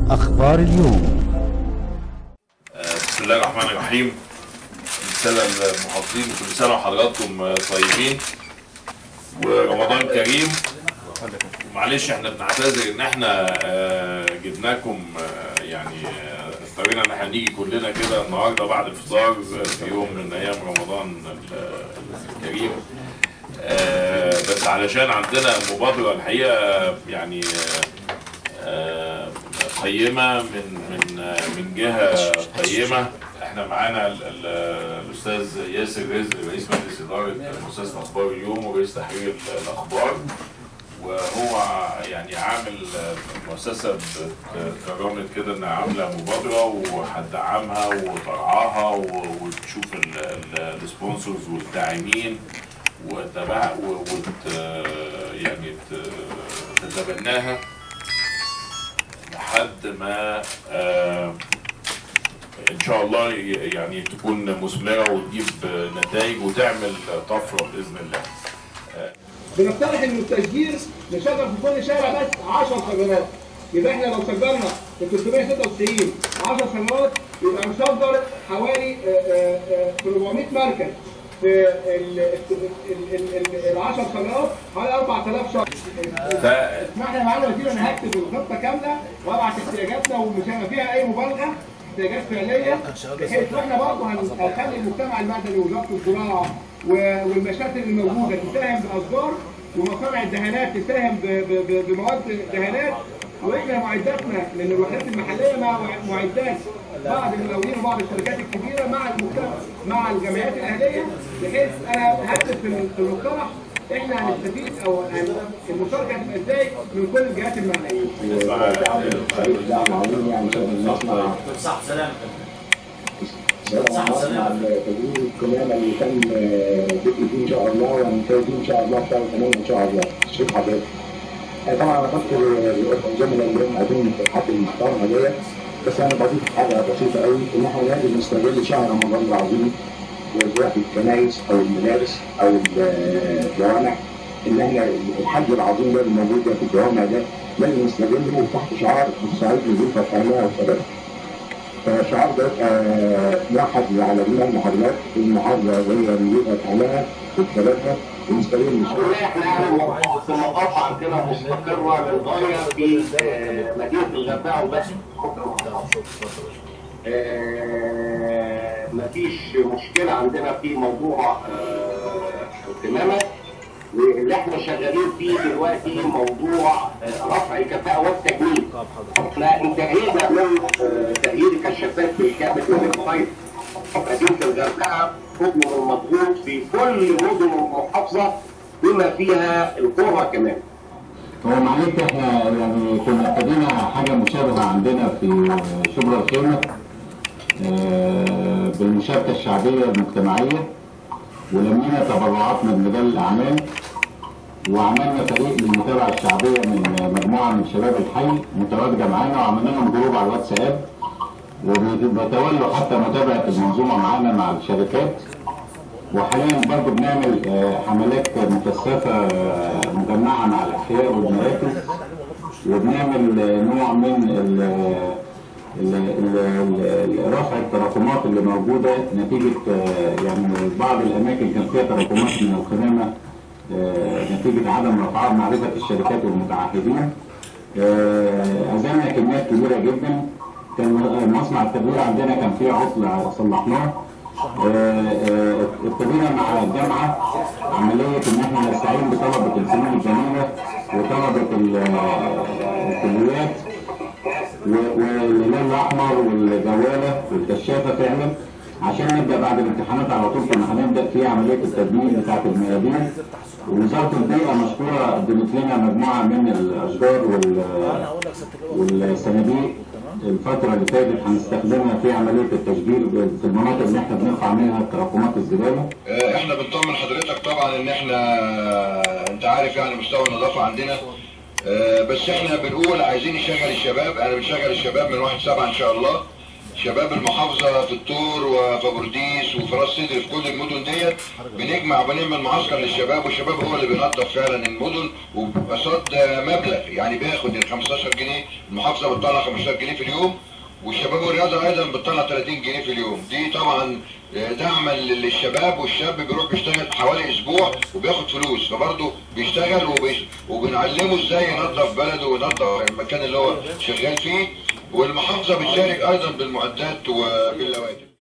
أخبار اليوم بسم الله الرحمن الرحيم رسالة المحافظين كل سنة وحضراتكم طيبين ورمضان كريم معلش احنا بنعتذر ان احنا آه، جبناكم آه، يعني آه، اضطرينا ان احنا نيجي كلنا كده النهارده بعد الفطار في يوم من ايام رمضان ال- الكريم آه، بس علشان عندنا مبادرة الحقيقة يعني آه، آه، قيمة من من آه، من جهة قيمة احنا معانا ال- ال- الاستاذ ياسر رزق رئيس مجلس اداره مؤسسه اخبار اليوم ورئيس تحرير الاخبار وهو يعني عامل مؤسسه كرامه كده انها عامله مبادره وهتدعمها وترعاها و- وتشوف ال- ال- السبونسرز والداعمين وتبع وت يعني ت- تتبناها لحد ما آه، ان شاء الله ي- يعني تكون مثمره وتجيب نتائج وتعمل طفره باذن الله. بنقترح ان التشجير نشغل في كل شارع بس 10 سيارات يبقى احنا لو سجلنا في 396 10 سيارات يبقى نصدر حوالي آه، آه، آه، في 400 مركز في ال ال- ال- ال- ال 10 سيارات حوالي 4000 شخص ف اسمح لي يا معالي الوزير انا هكتب الخطه كامله وابعت احتياجاتنا ومش هيبقى فيها اي مبالغه احتياجات فعليه بحيث احنا برضه هن- هنخلي المجتمع المدني ووزاره الزراعه و- والمشاتل الموجوده تساهم باشجار ومصانع الدهانات تساهم ب- ب- ب- بمواد دهانات واحنا معداتنا من الوحدات المحليه مع معدات بعض المقاولين وبعض الشركات الكبيره مع المجتمع مع الجمعيات الاهليه بحيث انا هكتب في في المقترح احنا هنستفيد او هن- المشاركه هتبقى ازاي من كل الجهات المعنيه. صح سلام صح مع التدريب الكمامة اللي تم بدء فيه ان شاء الله وهننتهي فيه ان شاء الله في شهر 8 ان شاء الله شوف حضرتك آه، طبعا انا بشكر الزملاء اللي هم قاعدين في الحفل المحترمه ديت بس انا بضيف حاجه بسيطه قوي ان احنا لازم نستغل شهر رمضان العظيم وزيارة الكنائس او المدارس او الجوامع ان احنا الحج العظيم ده اللي موجود ده في الجوامع ده لازم نستغله تحت شعار الصعيد نظيفه وحمايه وشباب. فالشعار ده آه، موحد على جميع المحاضرات المحاضره زي اللي بتعملها وشبابها ونستغل الشغل احنا في المقاطعة عندنا مستقرة للغاية في آه، مدينة الغردقة وبس آه، مفيش مشكلة عندنا في موضوع آه، القمامة واللي احنا شغالين فيه دلوقتي موضوع آه، رفع الكفاءة والتجميل. احنا انتهينا من آه، تغيير الكشافات بالكامل من الصيف مدينة الغردقة ركن مضغوط في كل مدن المحافظة بما فيها القرى كمان. هو معلش احنا يعني كنا ابتدينا حاجه مشابهه عندنا في شبرا الخيمه آه، بالمشاركه الشعبيه المجتمعيه ولمينا تبرعاتنا لرجال الاعمال وعملنا فريق للمتابعه الشعبيه من مجموعه من شباب الحي متواجده معانا وعملنا لهم جروب على الواتساب وبيتولوا حتى متابعه المنظومه معانا مع الشركات وحاليا برضه بنعمل آه، حملات مكثفه آه، مجمعه مع الاحياء والمراكز وبنعمل آه، نوع من ال- ال- ال- ال- رفع التراكمات اللي موجوده نتيجه آه، يعني بعض الاماكن كان فيها تراكمات من القمامه آه، نتيجه عدم رفعها معرفه الشركات والمتعهدين. آه، أزلنا كميات كبيره جدا كان مصنع التدوير عندنا كان فيه عطل صلحناه آه، آه، ابتدينا مع الجامعه عمليه ان احنا نستعين بطلبه الفنون الجميله وطلبه ال- آه، الكليات و- والهلال الاحمر والجواله والكشافه فعلا عشان نبدا بعد الامتحانات على طول كنا هنبدا في عمليه التدوين بتاعه الميادين ووزاره البيئه مشكوره قدمت لنا مجموعه من الاشجار وال والصناديق الفترة اللي فاتت هنستخدمها في عملية التشجير في المناطق اللي احنا بنرفع منها تراكمات الزبالة. آه، احنا بنطمن حضرتك طبعا ان احنا انت عارف يعني مستوى النظافه عندنا آه، بس احنا بنقول عايزين نشغل الشباب انا بنشغل الشباب من 1 7 ان شاء الله شباب المحافظه في الطور وفي بورديس وفي راس سدر في كل المدن ديت بنجمع وبنعمل معسكر للشباب والشباب هو اللي بينظف فعلا المدن وبقصاد مبلغ يعني بياخد ال 15 جنيه المحافظه بتطلع 15 جنيه في اليوم والشباب والرياضه ايضا بتطلع 30 جنيه في اليوم دي طبعا دعما للشباب والشاب بيروح يشتغل حوالي اسبوع وبياخد فلوس فبرضه بيشتغل وبيش وبنعلمه ازاي ينظف بلده وينظف المكان اللي هو شغال فيه والمحافظه بتشارك ايضا بالمعدات وباللواتف